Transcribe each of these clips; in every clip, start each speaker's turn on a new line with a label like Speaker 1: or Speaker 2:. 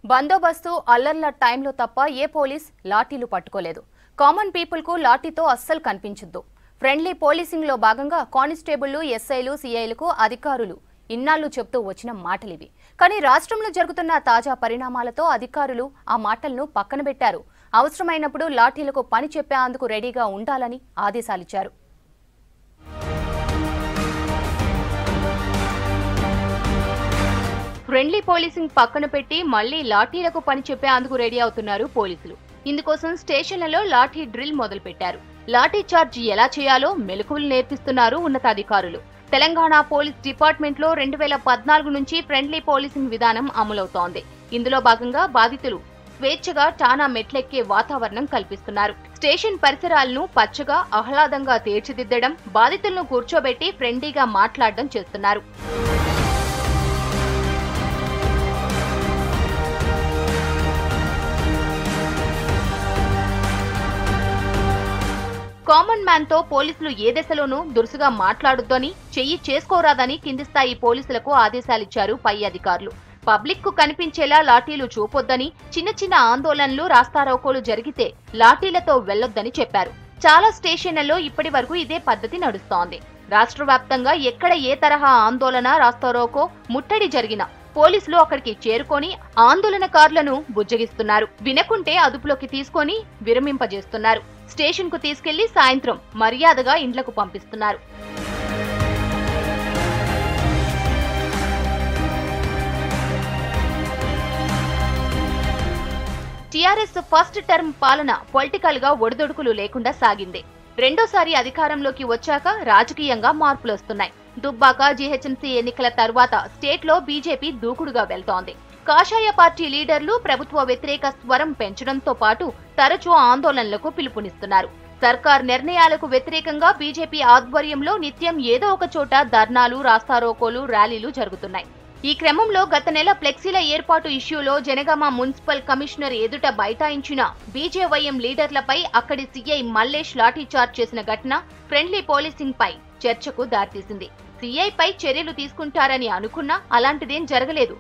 Speaker 1: బందోబస్తు అల్లర్ల టైంలో తప్ప ఏ పోలీస్ లాఠీలు పట్టుకోలేదు కామన్ పీపుల్కు లాఠీతో అస్సలు కనిపించొద్దు ఫ్రెండ్లీ పోలీసింగ్లో భాగంగా కానిస్టేబుళ్లు ఎస్ఐలు సిఐలకు అధికారులు ఇన్నాళ్లు చెప్తూ వచ్చిన మాటలివి కానీ రాష్ట్రంలో జరుగుతున్న తాజా పరిణామాలతో అధికారులు ఆ మాటలను పక్కన పెట్టారు అవసరమైనప్పుడు లాఠీలకు పని చెప్పేందుకు రెడీగా ఉండాలని ఆదేశాలిచ్చారు ఫ్రెండ్లీ పోలీసింగ్ పక్కన పెట్టి మళ్లీ లాఠీలకు పని చెప్పేందుకు రెడీ అవుతున్నారు పోలీసులు ఇందుకోసం స్టేషన్లలో లాఠీ డ్రిల్ మొదలుపెట్టారు లాఠీ చార్జ్ ఎలా చేయాలో మెలకువలు నేర్పిస్తున్నారు ఉన్నతాధికారులు తెలంగాణ పోలీస్ డిపార్ట్మెంట్ లో రెండు వేల పద్నాలుగు నుంచి ఫ్రెండ్లీ పోలీసింగ్ విధానం అమలవుతోంది ఇందులో భాగంగా బాధితులు స్వేచ్ఛగా టానా మెట్లెక్కే వాతావరణం కల్పిస్తున్నారు స్టేషన్ పరిసరాలను పచ్చగా ఆహ్లాదంగా తీర్చిదిద్దడం బాధితులను కూర్చోబెట్టి ఫ్రెండ్లీగా మాట్లాడడం చేస్తున్నారు కామన్ మ్యాన్ తో పోలీసులు ఏ దశలోనూ దురుసుగా మాట్లాడొద్దని చెయ్యి చేసుకోరాదని కింది స్థాయి పోలీసులకు ఆదేశాలిచ్చారు పై అధికారులు పబ్లిక్ కు కనిపించేలా లాఠీలు చూపొద్దని చిన్న చిన్న ఆందోళనలు రాస్తారోకోలు జరిగితే లాఠీలతో వెళ్లొద్దని చెప్పారు చాలా స్టేషన్లలో ఇప్పటి వరకు ఇదే పద్ధతి నడుస్తోంది రాష్ట్ర వ్యాప్తంగా ఎక్కడ ఏ తరహా ఆందోళన రాస్తారోకో ముట్టడి జరిగినా పోలీసులు అక్కడికి చేరుకొని ఆందోళనకారులను బుజ్జగిస్తున్నారు వినకుంటే అదుపులోకి తీసుకొని విరమింపజేస్తున్నారు స్టేషన్ కు తీసుకెళ్లి సాయంత్రం మర్యాదగా ఇండ్లకు పంపిస్తున్నారు టీఆర్ఎస్ ఫస్ట్ టర్మ్ పాలన పొలిటికల్ గా ఒడిదొడుకులు లేకుండా సాగింది రెండోసారి అధికారంలోకి వచ్చాక రాజకీయంగా మార్పులు వస్తున్నాయి దుబ్బాక జీహెచ్ఎంసీ ఎన్నికల తర్వాత స్టేట్ లో బీజేపీ దూకుడుగా వెళ్తోంది కాషాయ పార్టీ లీడర్లు ప్రభుత్వ వ్యతిరేక స్వరం పెంచడంతో పాటు తరచూ ఆందోళనలకు పిలుపునిస్తున్నారు సర్కార్ నిర్ణయాలకు వ్యతిరేకంగా బీజేపీ ఆధ్వర్యంలో నిత్యం ఏదో ఒక చోట ధర్నాలు రాస్తారోకోలు ర్యాలీలు జరుగుతున్నాయి ఈ క్రమంలో గత నెల ఫ్లెక్సీల ఏర్పాటు ఇష్యూలో జనగామ మున్సిపల్ కమిషనర్ ఎదుట బైఠాయించిన బీజేవైఎం లీడర్లపై అక్కడి సీఐ మల్లేష్ లాఠీచార్జ్ చేసిన ఘటన ఫ్రెండ్లీ పోలీసింగ్ పై చర్చకు దారితీసింది సీఐపై చర్యలు తీసుకుంటారని అనుకున్నా అలాంటిదేం జరగలేదు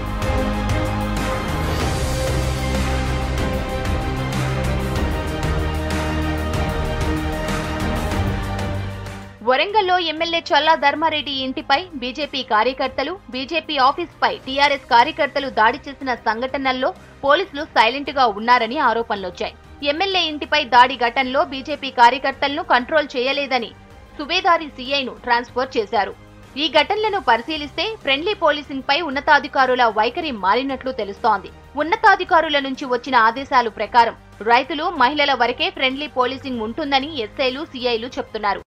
Speaker 1: వరంగల్లో ఎమ్మెల్యే చల్లా ధర్మారెడ్డి ఇంటిపై బీజేపీ కార్యకర్తలు బీజేపీ ఆఫీస్ పై టీఆర్ఎస్ కార్యకర్తలు దాడి చేసిన సంఘటనల్లో పోలీసులు సైలెంట్ గా ఉన్నారని ఆరోపణలొచ్చాయి ఎమ్మెల్యే ఇంటిపై దాడి ఘటనలో బీజేపీ కార్యకర్తలను కంట్రోల్ చేయలేదని సుబేదారి సీఐను ట్రాన్స్ఫర్ చేశారు ఈ ఘటనలను పరిశీలిస్తే ఫ్రెండ్లీ పోలీసింగ్ పై ఉన్నతాధికారుల వైఖరి మారినట్లు తెలుస్తోంది ఉన్నతాధికారుల నుంచి వచ్చిన ఆదేశాల ప్రకారం రైతులు మహిళల వరకే ఫ్రెండ్లీ పోలీసింగ్ ఉంటుందని ఎస్ఐలు సీఐలు చెప్తున్నారు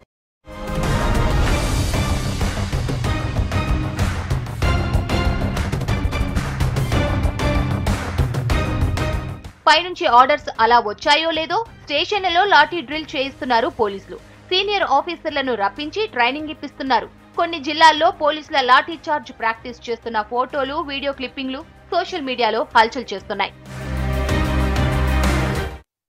Speaker 1: పైనుంచి ఆర్డర్స్ అలా వచ్చాయో లేదో స్టేషన్లలో లాఠీ డ్రిల్ చేయిస్తున్నారు పోలీసులు సీనియర్ ఆఫీసర్లను రప్పించి ట్రైనింగ్ ఇప్పిస్తున్నారు కొన్ని జిల్లాల్లో పోలీసుల లాఠీ చార్జ్ ప్రాక్టీస్ చేస్తున్న ఫోటోలు వీడియో క్లిప్పింగ్లు సోషల్ మీడియాలో హల్చల్ చేస్తున్నాయి